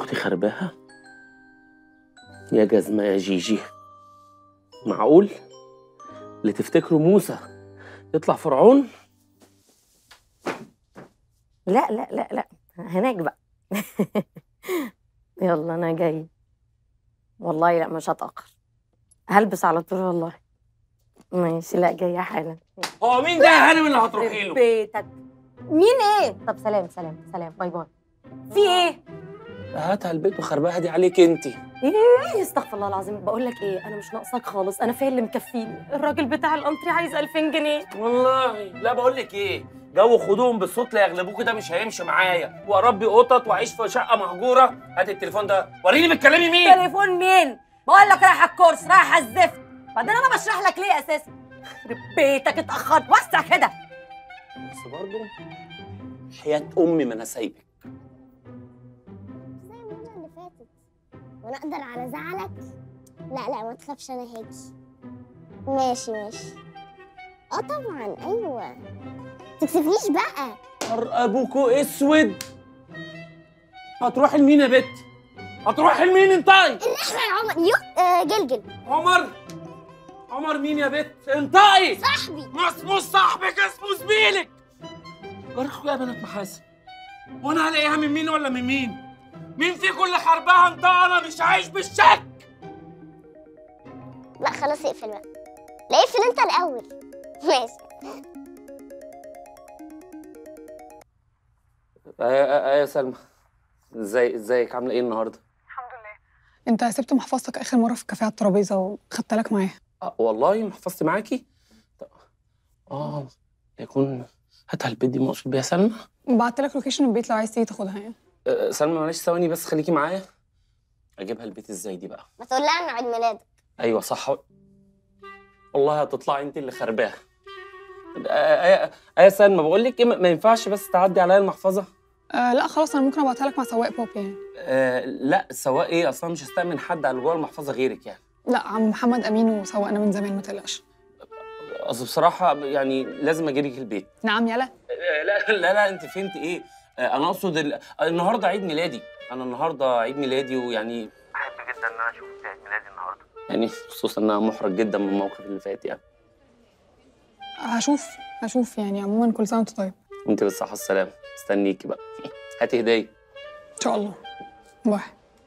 اختي خرباها يا جزمه يا جيجي معقول اللي تفتكروا موسى يطلع فرعون لا لا لا لا هناك بقى يلا انا جاي والله لا مش هتأخر هلبس على طول والله ماشي لا جايه حالا هو مين ده يا هانم اللي هتروحي له بيتك مين ايه طب سلام سلام سلام باي باي في ايه هاتها البيت وخرباها دي عليك انت ايه استغفر الله العظيم بقول لك ايه انا مش ناقصاك خالص انا فيا اللي مكفيني الراجل بتاع القنطري عايز 2000 جنيه والله لا بقول لك ايه جو خدوهم بالصوت لا يغلبوك ده مش هيمشي معايا واربي قطط واعيش في شقه مهجوره هات التليفون ده وريني بتكلمي مين تليفون مين بقول لك رايح الكورس رايح الزفت بعدين انا بشرح لك ليه اساسا يخرب بيتك اتاخرت وسع كده بس برضه حياه امي ما انا سايبك زي المرة اللي فاتت وانا اقدر على زعلك لا لا ما تخافش انا هاجي ماشي ماشي اه طبعا ايوه تكسفنيش بقى نهار ابوكوا اسود هتروحي لمين يا بت هتروحي لمين انت احنا يا عمر يو آه جلجل عمر عمر مين يا بت انطقي صاحبي ما اسمه صاحبك اسمه زميلك جرحوا يا بنات محاسن وانا هلاقيها من مين ولا من مين مين في كل حربها انت انا مش عايش بالشك لا خلاص اقفل بقى لا اقفل انت الاول ماشي ايه يا سلمى ازاي ازيك عامله ايه النهارده انت سبت محفظتك اخر مره في الكافيه على الترابيزه وخدت لك معايا آه والله محفظتي معاكي طب- اه يكون هاتها البيت دي مقصود بيها سلمى بعت لك لوكيشن البيت لو عايز تيجي تاخدها يعني آه، سلمى معلش ثواني بس خليكي معايا اجيبها البيت ازاي دي بقى ما تقول لها ان عيد ميلادك ايوه صح والله هتطلعي انت اللي خرباها ايه يا سلمى بقول لك ايه ما ما ينفعش بس تعدي عليا المحفظه آه لا خلاص انا ممكن ابعتها لك مع سواق بوب يعني آه لا سواء ايه اصلا مش هستأمن حد على جوه المحفظه غيرك يعني لا عم محمد امين وسواقنا من زمان ما تقلقش اصل بصراحه يعني لازم اجيلك البيت نعم يلا آه، لا لا لا انت فهمت ايه آه، انا اقصد ال... النهارده عيد ميلادي انا النهارده عيد ميلادي ويعني بحب جدا ان انا اشوف عيد ميلادي النهارده يعني خصوصا ان انا محرج جدا من الموقف اللي فات يعني هشوف هشوف يعني عموما كل سنه وانت طيب وانت بالصحه والسلامه مستنيكي بقى هاتي هديه ان شاء الله باي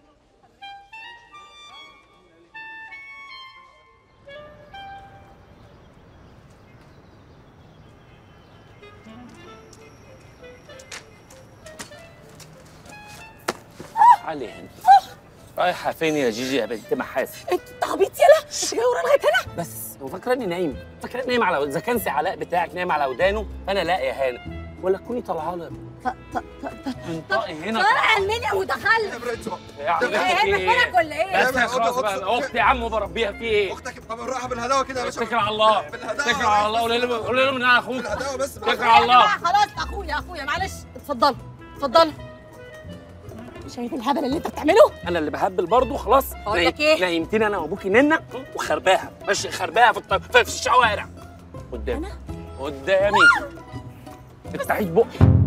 علي هنا رايحه فين يا جيجي يا بنت محاسن انت عبيط يلا انت جاي ورا لغايه هنا بس هو فاكراني نايم فاكراني نايم على اذا كان سعلاء بتاعك نايم على ودانه فانا لا يا هانه ولا تكوني طالعه له انطقي هنا طلع المنيا ودخلت يا عم ايه هنا فينك ولا ايه بس يا خلاص بقى اختي يا عم بربيها في ايه؟ اختك بالراحه بالهداوه كده يا باشا اتكل على الله بالهداوة اتكل على الله قول لهم قول لهم ان انا اخوك بالهداوه بس اتكل على الله خلاص اخويا اخويا معلش اتفضل اتفضل شايف الهبل اللي انت بتعمله انا اللي بهبل برضه خلاص بقول لك ايه؟ نايمتني انا وابوكي ننا وخرباها ماشي خرباها في, الط- في في الشوارع قدامي قدامي افتحيش بقي